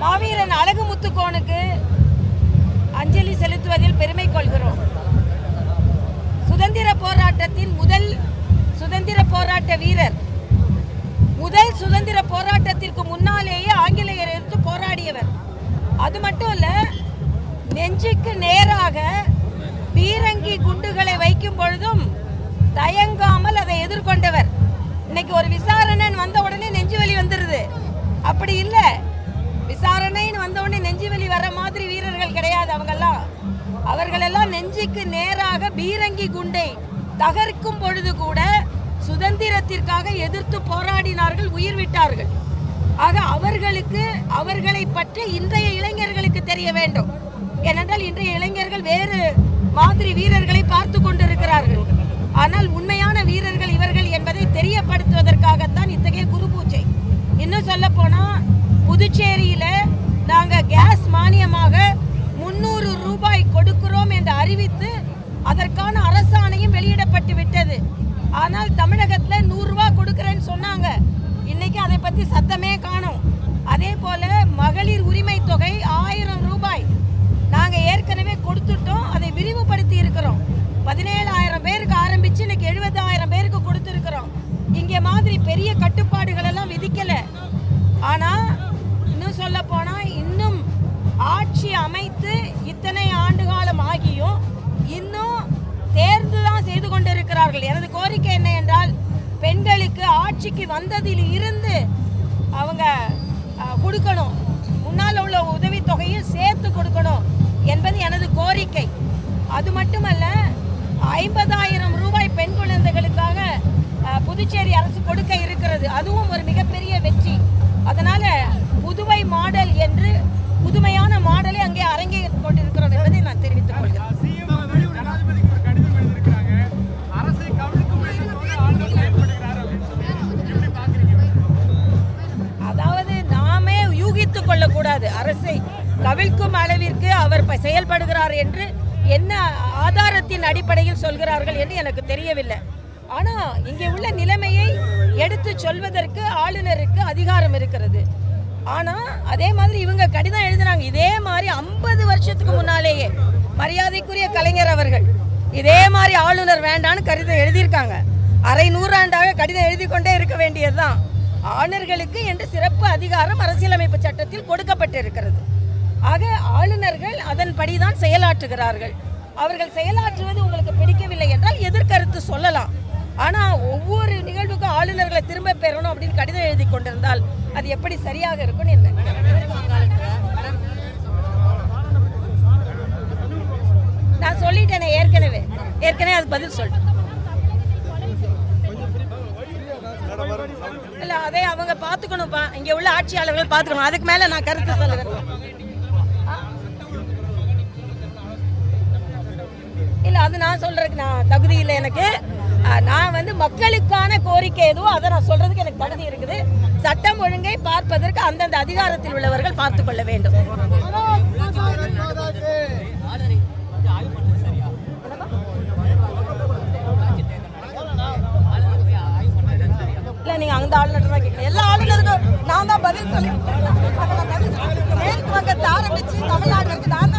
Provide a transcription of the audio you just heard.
மாவீரன் அழகு முத்துக்கோனுக்கு அஞ்சலி செலுத்துவதில் பெருமை கொள்கிறோம் சுதந்திர போராட்டத்தின் முதல் சுதந்திர போராட்ட வீரர் முதல் சுதந்திர போராட்டத்திற்கு முன்னாலேயே ஆங்கிலேயர் எதிர்த்து போராடியவர் அது மட்டும் இல்ல நெஞ்சுக்கு நேராக பீரங்கி குண்டுகளை வைக்கும் பொழுதும் தயங்காமல் அதை எதிர்கொண்டவர் இன்னைக்கு ஒரு விசாரணைன்னு வந்த உடனே நெஞ்சு வலி வந்துருது அப்படி இல்ல விசாரணைன்னு வந்த உடனே நெஞ்சு வலி வர மாதிரி வீரர்கள் கிடையாது அவங்கெல்லாம் அவர்களெல்லாம் நெஞ்சுக்கு நேராக பீரங்கி குண்டை தகர்க்கும் பொழுது கூட சுதந்திரத்திற்காக எதிர்த்து போராடினார்கள் உயிர் விட்டார்கள் ஆக அவர்களுக்கு அவர்களை பற்றி இன்றைய இளைஞர்களுக்கு தெரிய வேண்டும் ஏனென்றால் இன்றைய இளைஞர்கள் வேறு மாதிரி வீரர்களை பார்த்து கொண்டிருக்கிறார்கள் ஆனால் உண்மையான வீரர்கள் இவர்கள் என்பதை தெரியப்படுத்துவதற்காகத்தான் இத்தகைய குரு பூஜை இன்னும் சொல்ல போனா புதுச்சேரியில நாங்க கேஸ் மானியமாக முன்னூறு ரூபாய் கொடுக்கிறோம் என்று அறிவித்து அதற்கான அரசாணையும் வெளியிடப்பட்டு விட்டது ஆனால் தமிழகத்துல நூறு ரூபாய் கொடுக்கறேன்னு சொன்னாங்க இன்னைக்கு அதை பத்தி சத்தமே காணோம் அதே போல மகளிர் உரிமை தொகை ஆயிரம் ரூபாய் நாங்க ஏற்கனவே கொடுத்துட்டோம் அதை விரிவுபடுத்தி இருக்கிறோம் பதினேழாயிரம் பேருக்கு ஆரம்பிச்சு இன்னைக்கு எழுபதாயிரம் பேருக்கு கொடுத்துருக்கிறோம் இங்கே மாதிரி பெரிய கட்டுப்பாடுகள் எல்லாம் விதிக்கல ஆனா இன்னும் சொல்ல போனா இன்னும் ஆட்சி அமைத்து இத்தனை ஆண்டு காலம் ஆகியும் இன்னும் தேர்ந்து தான் செய்து கொண்டிருக்கிறார்கள் எனது கோரிக்கை என்ன என்றால் பெண்களுக்கு ஆட்சிக்கு வந்ததில் இருந்து அவங்க அஹ், கொடுக்கணும் முன்னால் உள்ள உதவித்தொகையும் சேர்த்து கொடுக்கணும் என்பது எனது கோரிக்கை அது மட்டுமல்ல ஐம்பதாயிரம் ரூபாய் பெண் குழந்தைகளுக்காக அஹ், புதுச்சேரி அரசு கொடுக்க இருக்கிறது அதுவும் ஒரு மிகப்பெரிய வெற்றி அதனால புதுவை மாடல் என்று புதுமையான மாடலை அங்கே அரங்கேறிக் கொண்டிருக்கிறோம் என்பதை நான் தெரிவித்துக் கொள்கிறேன் சிஎம் அவர்கள் ஜனாதிபதிக்கு ஒரு கடிதம் எழுதியிருக்கிறாங்க அரசை கவிழ்க்கும் எண்ணத்தோடு ஆளுநர் செயல்படுகிறார் அப்படின்னு சொல்லி எப்படி பாக்குறீங்க அதாவது நாமே யூகித்துக் கொள்ளக்கூடாது அரசை கவிழ்க்கும் அளவிற்கு அவர் ப- செயல்படுகிறார் என்று என்ன ஆதாரத்தின் அடிப்படையில் சொல்கிறார்கள் என்று எனக்கு தெரியவில்லை ஆனா இங்கே உள்ள நிலைமையை எடுத்து சொல்வதற்கு ஆளுநருக்கு அதிகாரம் இருக்கிறது ஆனா அதே மாதிரி இவங்க கடிதம் எழுதினாங்க இதே மாதிரி ஐம்பது வருஷத்துக்கு முன்னாலேயே மரியாதைக்குரிய கலைஞர் அவர்கள் இதே மாதிரி ஆளுநர் வேண்டான்னு கடிதம் எழுதியிருக்காங்க அரை நூறாண்டாக கடிதம் எழுதி கொண்டே இருக்க வேண்டியதுதான் ஆளுநர்களுக்கு என்று சிறப்பு அதிகாரம் அரசியலமைப்பு சட்டத்தில் கொடுக்கப்பட்டிருக்கிறது ஆக ஆளுநர்கள் அதன்படிதான் செயலாற்றுகிறார்கள் அவர்கள் செயலாற்றுவது உங்களுக்கு பிடிக்கவில்லை என்றால் எதிர்கருத்து சொல்லலாம் ஆனா ஒவ்வொரு நிகழ்வுக்கும் ஆளுநர்களை திரும்ப பெறணும் அப்படின்னு கடிதம் எழுதி கொண்டிருந்தால் அது எப்படி சரியாக இருக்கும்னு என்ன நான் சொல்லிட்டேனே ஏற்கனவே ஏற்கனவே அதுக்கு பதில் சொல்லிட்டேன் இல்ல அதை அவங்க பாத்துக்கணும்ப்பா இங்க உள்ள ஆட்சியாளர்கள் பாத்துக்கணும் அதுக்கு மேல நான் கருத்து சொல்லுவேன் ஆ? இல்ல அது நான் சொல்றதுக்கு நான் தகுதி இல்லை எனக்கு ஆ, நான் வந்து மக்களுக்கான கோரிக்கை எதுவோ அதை நான் சொல்றதுக்கு எனக்கு தகுதி இருக்குது சட்டம் ஒழுங்கை பார்ப்பதற்கு அந்தந்த அதிகாரத்தில் உள்ளவர்கள் பார்த்துக் கொள்ள வேண்டும் இல்ல நீங்க அந்த ஆளுநர் தான் கேட்கணும் எல்லா ஆளுநருக்கும் நான் தான் பதில் சொல்லி மேற்கு வங்கத்தை ஆரம்பிச்சு தமிழ்நாடு வரைக்கும் நான்